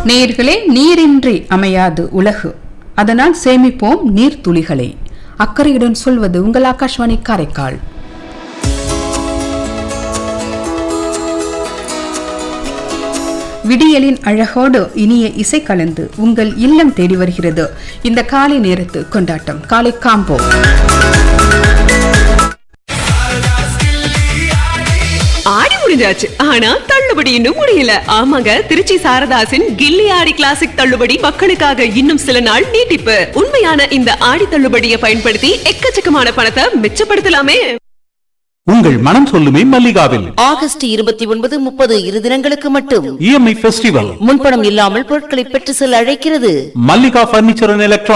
நேயர்களே நீரின்றி அமையாது உலகு அதனால் சேமிப்போம் நீர் துளிகளை அக்கறையுடன் சொல்வது உங்கள் ஆகாஷ்வாணி காரைக்கால் விடியலின் அழகோடு இனிய இசை கலந்து உங்கள் இல்லம் தேடி வருகிறது இந்த காலை நேரத்து கொண்டாட்டம் காலை காம்போ ஆடி முடிஞ்சாச்சு ஆனா தள்ளுபடி இன்னும் முடியல ஆமாங்க திருச்சி சாரதாசின் கில்லி ஆடி கிளாசிக் தள்ளுபடி மக்களுக்காக இன்னும் சில நாள் நீட்டிப்பு உண்மையான இந்த ஆடி தள்ளுபடியை பயன்படுத்தி எக்கச்சக்கமான பணத்தை மிச்சப்படுத்தலாமே உங்கள் மனம் சொல்லுமே மல்லிகாவில் ஆகஸ்ட் இருபத்தி ஒன்பது முப்பது இரு தினங்களுக்கு மட்டும் இஎம்ஐ ஃபெஸ்டிவல் முன்பணம் இல்லாமல் பொருட்களை பெற்று செல்ல அழைக்கிறது மல்லிகா பர்னிச்சர் அண்ட் எலக்ட்ரானிக்ஸ்